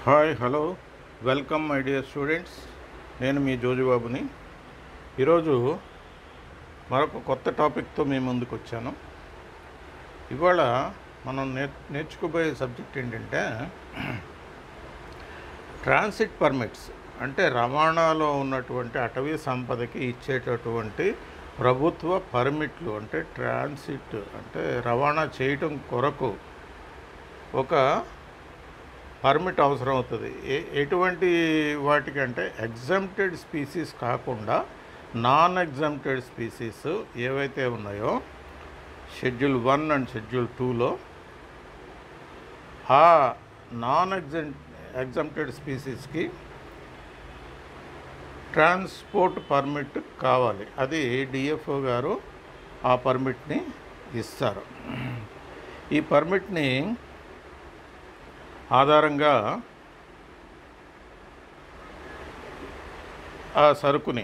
hi hello welcome my dear students నేను మీ జోజిబాబుని ఈరోజు మరొక కొత్త టాపిక్తో మీ ముందుకు వచ్చాను ఇవాళ మనం నే నేర్చుకోబోయే సబ్జెక్ట్ ఏంటంటే ట్రాన్సిట్ పర్మిట్స్ అంటే రవాణాలో ఉన్నటువంటి అటవీ సంపదకి ఇచ్చేటటువంటి ప్రభుత్వ పర్మిట్లు అంటే ట్రాన్సిట్ అంటే రవాణా చేయటం కొరకు ఒక పర్మిట్ అవసరం అవుతుంది ఏ ఎటువంటి వాటికంటే ఎగ్జామ్టెడ్ స్పీసీస్ కాకుండా నాన్ ఎగ్జామ్టెడ్ స్పీసీస్ ఏవైతే ఉన్నాయో షెడ్యూల్ వన్ అండ్ షెడ్యూల్ టూలో ఆ నాన్ ఎగ్జామ్ ఎగ్జామ్టెడ్ స్పీసీస్కి ట్రాన్స్పోర్ట్ పర్మిట్ కావాలి అది డిఎఫ్ఓ గారు ఆ పర్మిట్ని ఇస్తారు ఈ పర్మిట్ని ఆధారంగా ఆ సరుకుని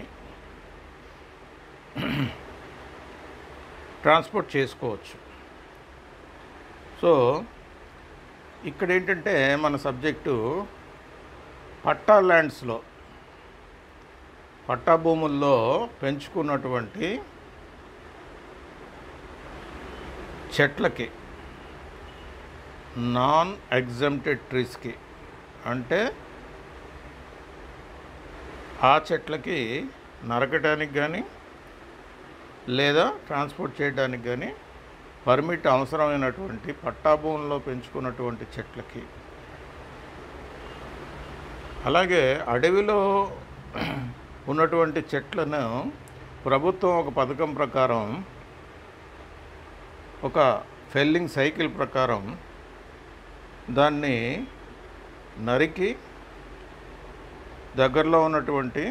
ట్రాన్స్పోర్ట్ చేసుకోవచ్చు సో ఇక్కడ ఏంటంటే మన సబ్జెక్టు పట్టా ల్యాండ్స్లో పట్టా భూముల్లో పెంచుకున్నటువంటి చెట్లకి నాన్ ఎగ్జామ్టెడ్ ట్రీస్కి అంటే ఆ చెట్లకి నరకడానికి కానీ లేదా ట్రాన్స్పోర్ట్ చేయడానికి కానీ పర్మిట్ అవసరమైనటువంటి పట్టాభూముల్లో పెంచుకున్నటువంటి చెట్లకి అలాగే అడవిలో ఉన్నటువంటి చెట్లను ప్రభుత్వం ఒక పథకం ప్రకారం ఒక ఫెల్లింగ్ సైకిల్ ప్రకారం దాన్ని నరికి దగ్గరలో ఉన్నటువంటి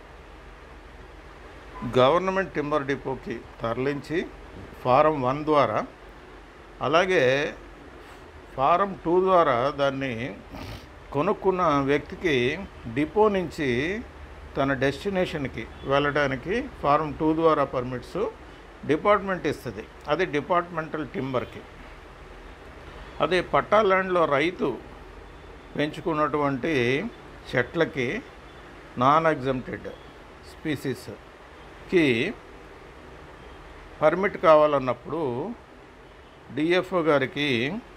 గవర్నమెంట్ టింబర్ డిపోకి తరలించి ఫారం వన్ ద్వారా అలాగే ఫారం టూ ద్వారా దాన్ని కొనుక్కున్న వ్యక్తికి డిపో నుంచి తన డెస్టినేషన్కి వెళ్ళడానికి ఫారం టూ ద్వారా పర్మిట్స్ డిపార్ట్మెంట్ ఇస్తుంది అది డిపార్ట్మెంటల్ టింబర్కి అదే పట్టా ల్యాండ్లో రైతు పెంచుకున్నటువంటి చెట్లకి నాన్ ఎగ్జామ్టెడ్ స్పీసీస్కి పర్మిట్ కావాలన్నప్పుడు డిఎఫ్ఓ గారికి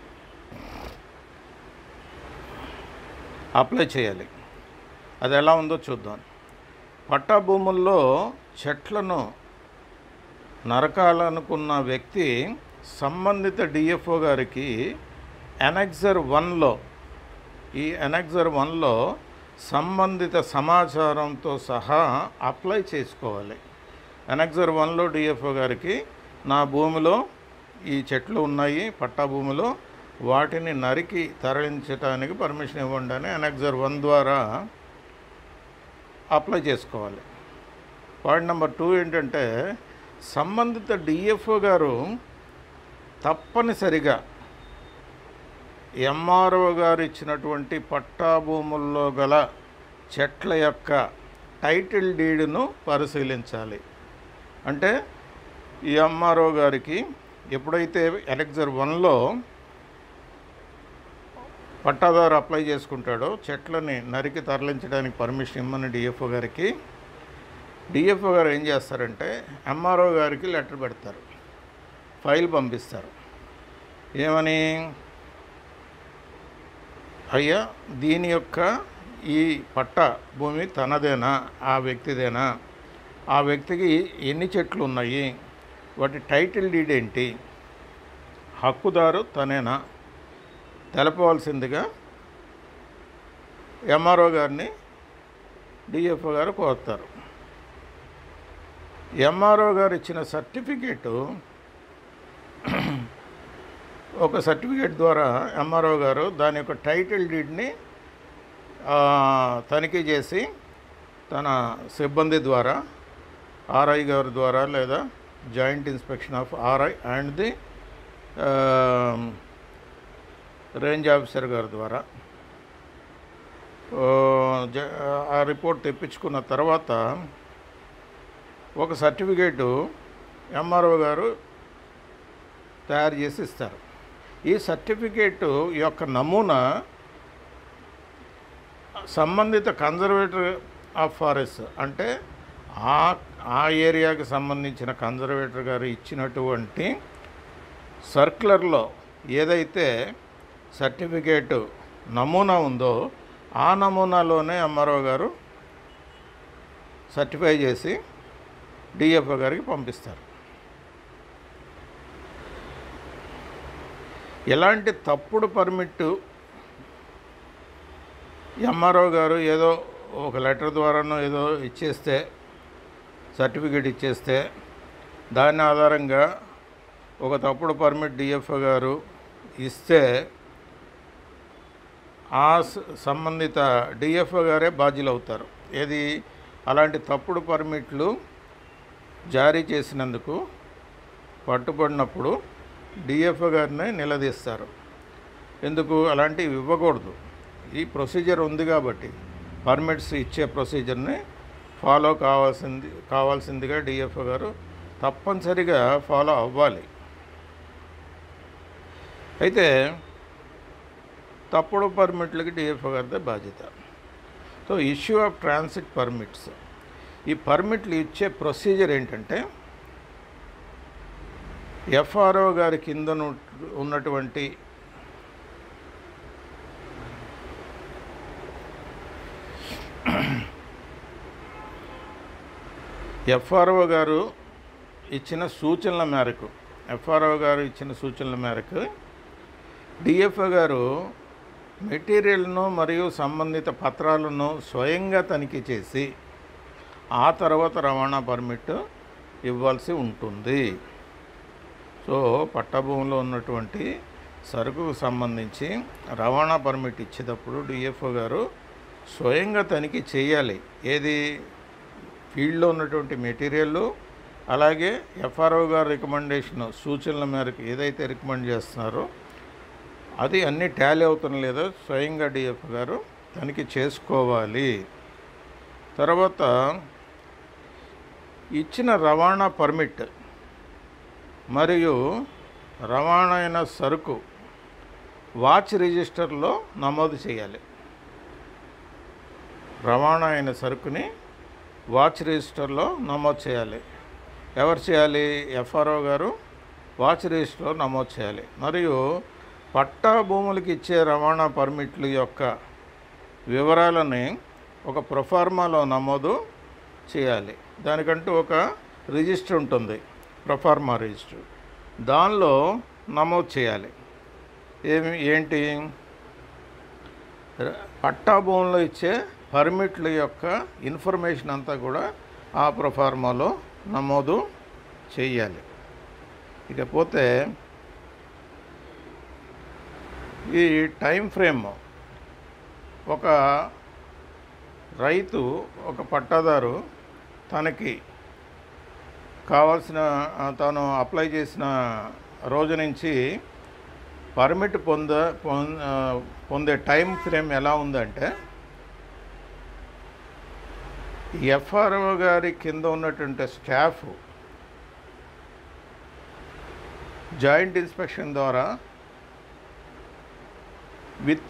అప్లై చేయాలి అది ఎలా ఉందో చూద్దాం పట్టా భూముల్లో చెట్లను నరకాలనుకున్న వ్యక్తి సంబంధిత డిఎఫ్ఓ గారికి ఎనెక్సర్ వన్లో ఈ ఎనెక్సర్ వన్లో సంబంధిత సమాచారంతో సహా అప్లై చేసుకోవాలి ఎనెక్సర్ వన్లో డిఎఫ్ఓ గారికి నా భూమిలో ఈ చెట్లు ఉన్నాయి పట్టా భూమిలో వాటిని నరికి తరలించడానికి పర్మిషన్ ఇవ్వండి అని ఎనెక్సర్ వన్ ద్వారా అప్లై చేసుకోవాలి పాయింట్ నెంబర్ టూ ఏంటంటే సంబంధిత డిఎఫ్ఓ గారు తప్పనిసరిగా ఎంఆర్ఓ గారు ఇచ్చినటువంటి పట్టా భూముల్లో గల చెట్ల యొక్క టైటిల్ డీడ్ను పరిశీలించాలి అంటే ఈ ఎంఆర్ఓ గారికి ఎప్పుడైతే ఎలెక్జర్ వన్లో పట్టాదారు అప్లై చేసుకుంటాడో చెట్లని నరికి తరలించడానికి పర్మిషన్ ఇమ్మని డిఎఫ్ఓ గారికి డిఎఫ్ఓ గారు ఏం చేస్తారంటే ఎంఆర్ఓ గారికి లెటర్ పెడతారు ఫైల్ పంపిస్తారు ఏమని అయ్యా దీని యొక్క ఈ పట్ట భూమి తనదేనా ఆ వ్యక్తిదేనా ఆ వ్యక్తికి ఎన్ని చెట్లు ఉన్నాయి వాటి టైటిల్ డీడ్ ఏంటి హక్కుదారు తనేనా తెలపవలసిందిగా ఎంఆర్ఓ గారిని డిఎఫ్ఓ గారు కోరుతారు ఎంఆర్ఓ గారు ఇచ్చిన సర్టిఫికేటు ఒక సర్టిఫికేట్ ద్వారా ఎంఆర్ఓ గారు దాని యొక్క టైటిల్ డీడ్ని తనిఖీ చేసి తన సిబ్బంది ద్వారా ఆర్ఐ గారి ద్వారా లేదా joint inspection of RI and the range officer గారి ద్వారా ఆ రిపోర్ట్ తెప్పించుకున్న తర్వాత ఒక సర్టిఫికేటు ఎంఆర్ఓ గారు తయారు చేసి ఇస్తారు ఈ సర్టిఫికేట్ యొక్క నమూనా సంబంధిత కన్జర్వేటర్ ఆఫ్ ఫారెస్ట్ అంటే ఆ ఆ ఏరియాకి సంబంధించిన కన్జర్వేటర్ గారు ఇచ్చినటువంటి సర్క్యులర్లో ఏదైతే సర్టిఫికేటు నమూనా ఉందో ఆ నమూనాలోనే ఎంఆర్ఓ గారు సర్టిఫై చేసి డిఎఫ్ఓ గారికి పంపిస్తారు ఎలాంటి తప్పుడు పర్మిట్టు ఎంఆర్ఓ గారు ఏదో ఒక లెటర్ ద్వారానో ఏదో ఇచ్చేస్తే సర్టిఫికేట్ ఇచ్చేస్తే దాని ఆధారంగా ఒక తప్పుడు పర్మిట్ డిఎఫ్ఓ గారు ఇస్తే ఆ స- సంబంధిత డిఎఫ్ఓ గారే బాధ్యులు అవుతారు ఏది అలాంటి తప్పుడు పర్మిట్లు జారీ చేసినందుకు పట్టుబడినప్పుడు డిఎఫ్ఓ గారిని నిలదీస్తారు ఎందుకు అలాంటివి ఇవ్వకూడదు ఈ ప్రొసీజర్ ఉంది కాబట్టి పర్మిట్స్ ఇచ్చే ప్రొసీజర్ని ఫాలో కావాల్సింది కావాల్సిందిగా డిఎఫ్ఓ గారు తప్పనిసరిగా ఫాలో అవ్వాలి అయితే తప్పుడు పర్మిట్లకి డిఎఫ్ఓ గారిదే బాధ్యత so issue of transit permits ఈ పర్మిట్లు ఇచ్చే ప్రొసీజర్ ఏంటంటే ఎఫ్ఆర్ఓ గారి కింద ఉన్న- ఉన్నటువంటి ఎఫ్ఆర్ఓ గారు ఇచ్చిన సూచనల మేరకు ఎఫ్ఆర్ఓ గారు ఇచ్చిన సూచనల మేరకు డిఎఫ్ఓ గారు మెటీరియల్ను మరియు సంబంధిత పత్రాలను స్వయంగా తనిఖీ చేసి ఆ తర్వాత రవాణా పర్మిట్ ఇవ్వాల్సి ఉంటుంది సో పట్టభూమిలో ఉన్నటువంటి సరుకుకు సంబంధించి రవాణా పర్మిట్ ఇచ్చేటప్పుడు డిఎఫ్ఓ గారు స్వయంగా తనిఖీ చేయాలి ఏది ఫీల్డ్లో ఉన్నటువంటి మెటీరియల్ అలాగే ఎఫ్ఆర్ఓ గారు రికమెండేషన్ సూచనల మేరకు ఏదైతే రికమెండ్ చేస్తున్నారో అది అన్నీ టాలీ అవుతున్న లేదో స్వయంగా డిఎఫ్ గారు తనిఖీ చేసుకోవాలి తర్వాత ఇచ్చిన రవాణా పర్మిట్ మరియు రవాణా అయిన సరుకు వాచ్ రిజిస్టర్లో నమోదు చేయాలి రవాణా అయిన సరుకుని వాచ్ రిజిస్టర్లో నమోదు చేయాలి ఎవరు చేయాలి ఎఫ్ఆర్ఓ గారు వాచ్ రిజిస్టర్లో నమోదు చేయాలి మరియు పట్టా భూములకి ఇచ్చే రవాణా పర్మిట్ల యొక్క వివరాలని ఒక ప్రొఫార్మాలో నమోదు చేయాలి దానికంటూ ఒక రిజిస్టర్ ఉంటుంది ప్రొఫార్మా రిజిస్టర్ దానిలో నమోదు చేయాలి ఏమి ఏంటి ర- పట్టా భూముల్లో ఇచ్చే పర్మిట్ల యొక్క ఇన్ఫర్మేషన్ అంతా కూడా ఆ ప్రొఫార్మాలో నమోదు చేయాలి ఇకపోతే ఈ టైం ఫ్రేమ్ ఒక రైతు ఒక పట్టాదారు తనకి కావాల్సిన ఆ, తాను అప్లై చేసిన రోజు నుంచి పర్మిట్ పొంద పొం- ఆ, పొందే టైం ఫ్రేమ్ ఎలా ఉందంటే ఎఫ్ఆర్ఓ గారి కింద ఉన్నటువంటి స్టాఫ్ జాయింట్ ఇన్స్పెక్షన్ ద్వారా విత్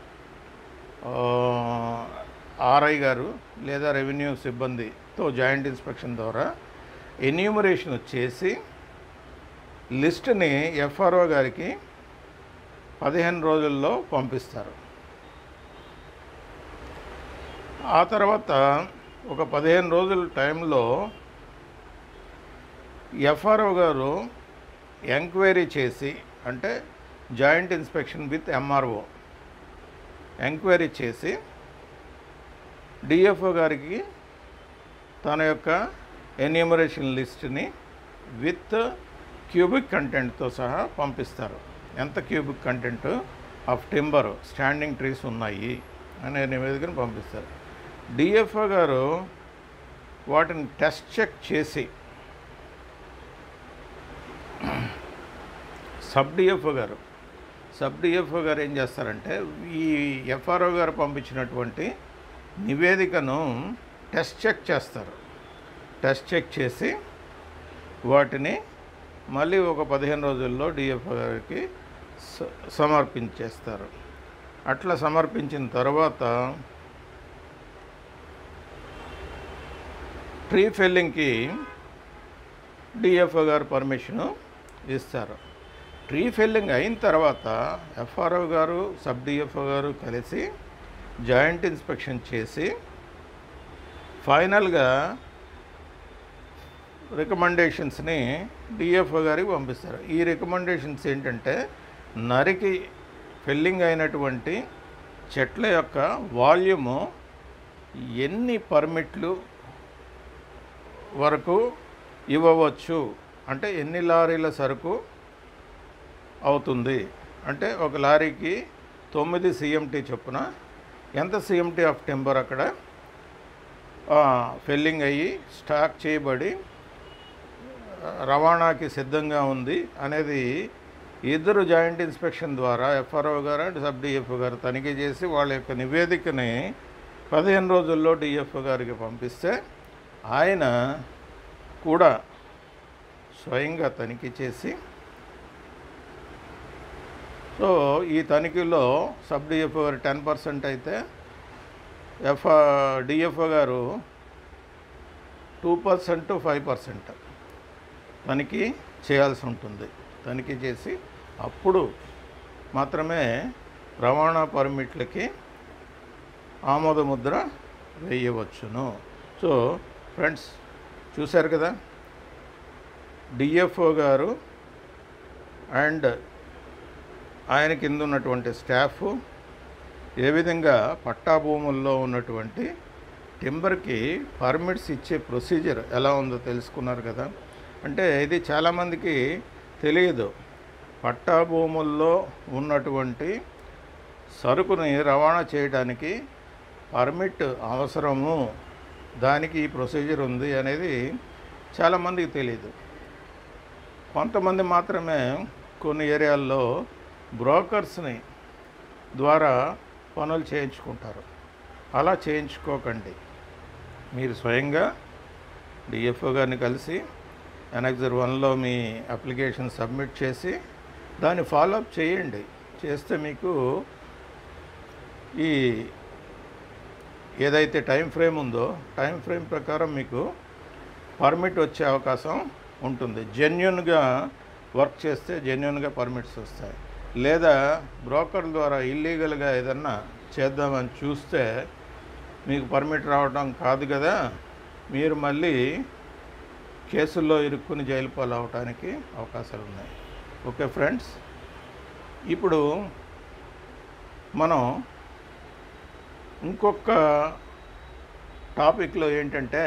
ఆర్ఐ గారు లేదా రెవెన్యూ సిబ్బందితో జాయింట్ ఇన్స్పెక్షన్ ద్వారా ఎన్యూమరేషన్ చేసి లిస్ట్ని ఎఫ్ఆర్ఓ గారికి పదిహేను రోజుల్లో పంపిస్తారు ఆ తర్వాత ఒక పదిహేను రోజుల టైంలో ఎఫ్ఆర్ఓ గారు ఎంక్వైరీ చేసి అంటే joint inspection with MRO enquiry చేసి డిఎఫ్ఓ గారికి తన యొక్క ఎన్యూమరేషన్ లిస్ట్ని విత్ క్యూబిక్ కంటెంట్తో సహా పంపిస్తారు ఎంత cubic content of timber standing trees ఉన్నాయి అనే నివేదికను పంపిస్తారు డిఎఫ్ఓ గారు వాటిని టెస్ట్ చెక్ చేసి సబ్ డిఎఫ్ఓ గారు సబ్ డిఎఫ్ఓ గారు ఏం చేస్తారంటే ఈ ఎఫ్ఆర్ఓ గారు పంపించినటువంటి నివేదికను టెస్ట్ చెక్ చేస్తారు టెస్ట్ చెక్ చేసి వాటిని మళ్ళీ ఒక పదిహేను రోజుల్లో డిఎఫ్ఓ గారికి స- సమర్పించేస్తారు అట్లా సమర్పించిన తర్వాత ట్రీ ఫెల్లింగ్కి డిఎఫ్ఓ గారు పర్మిషను ఇస్తారు ట్రీ ఫెల్లింగ్ అయిన తర్వాత ఎఫ్ఆర్ఓ గారు సబ్ డిఎఫ్ఓ గారు కలిసి జాయింట్ ఇన్స్పెక్షన్ చేసి ఫైనల్గా రికమెండేషన్స్ని డిఎఫ్ఓ గారికి పంపిస్తారు ఈ రికమెండేషన్స్ ఏంటంటే నరికి ఫెల్లింగ్ అయినటువంటి చెట్ల యొక్క వాల్యూము ఎన్ని పర్మిట్లు వరకు ఇవ్వవచ్చు అంటే ఎన్ని లారీల సరుకు అవుతుంది అంటే ఒక లారీకి తొమ్మిది సిఎంటీ చొప్పున ఎంత సిఎంటీ ఆఫ్ టెంబర్ అక్కడ ఫెల్లింగ్ అయ్యి స్టాక్ చేయబడి ఆ, రవాణాకి సిద్ధంగా ఉంది అనేది ఇద్దరు జాయింట్ ఇన్స్పెక్షన్ ద్వారా ఎఫ్ఆర్ఓ గారు అండ్ సబ్ డిఎఫ్ఓ గారు తనిఖీ చేసి వాళ్ళ యొక్క నివేదికని పదిహేను రోజుల్లో డిఎఫ్ఓ గారికి పంపిస్తే ఆయన కూడా స్వయంగా తనిఖీ చేసి సో ఈ తనిఖీలో సబ్ డిఎఫ్ఓ గారు టెన్ పర్సెంట్ అయితే ఎఫ్ డిఎఫ్ఓ గారు టూ పర్సెంట్ ఫైవ్ పర్సెంట్ తనిఖీ చేయాల్సి ఉంటుంది తనిఖీ చేసి అప్పుడు మాత్రమే రవాణా పర్మిట్లకి ఆమోద ముద్ర వేయవచ్చును సో ఫ్రెండ్స్ చూశారు కదా డిఎఫ్ఓ గారు అండ్ ఆయన కింద ఉన్నటువంటి స్టాఫ్ ఏ విధంగా పట్టా భూముల్లో ఉన్నటువంటి టింబర్కి పర్మిట్స్ ఇచ్చే ప్రొసీజర్ ఎలా ఉందో తెలుసుకున్నారు కదా అంటే ఇది చాలామందికి తెలియదు పట్టా భూముల్లో ఉన్నటువంటి సరుకుని రవాణా చేయడానికి పర్మిట్ అవసరము దానికి ఈ ప్రొసీజర్ ఉంది అనేది చాలామందికి తెలియదు కొంతమంది మాత్రమే కొన్ని ఏరియాల్లో బ్రోకర్స్ని ద్వారా పనులు చేయించుకుంటారు అలా చేయించుకోకండి మీరు స్వయంగా డిఎఫ్ఓ గారిని కలిసి ఎనక్జర్ వన్లో మీ అప్లికేషన్ సబ్మిట్ చేసి దాన్ని ఫాలోఅప్ చేయండి చేస్తే మీకు ఈ ఏదైతే టైం ఫ్రేమ్ ఉందో టైం ఫ్రేమ్ ప్రకారం మీకు పర్మిట్ వచ్చే అవకాశం ఉంటుంది జెన్యున్గా వర్క్ చేస్తే జెన్యున్గా పర్మిట్స్ వస్తాయి లేదా బ్రోకర్ ద్వారా ఇల్లీగల్గా ఏదన్నా చేద్దామని చూస్తే మీకు పర్మిట్ రావడం కాదు కదా మీరు మళ్ళీ కేసుల్లో ఇరుక్కుని జైలు పాలు అవడానికి అవకాశాలు ఉన్నాయి ఓకే ఫ్రెండ్స్ ఇప్పుడు మనం ఇంకొక టాపిక్లో ఏంటంటే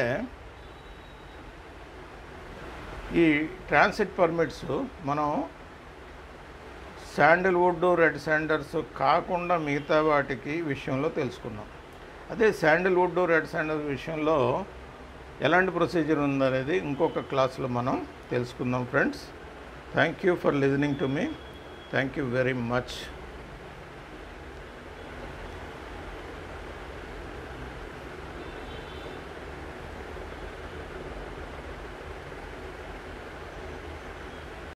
ఈ ట్రాన్సిట్ పర్మిట్స్ మనం శాండిల్వుడ్ రెడ్ శాండర్స్ కాకుండా మిగతా వాటికి విషయంలో తెలుసుకున్నాం అదే శాండిల్వుడ్ రెడ్ శాండర్స్ విషయంలో ఎలాంటి ప్రొసీజర్ ఉందనేది ఇంకొక క్లాస్లో మనం తెలుసుకుందాం friends thank you for listening to me thank you very much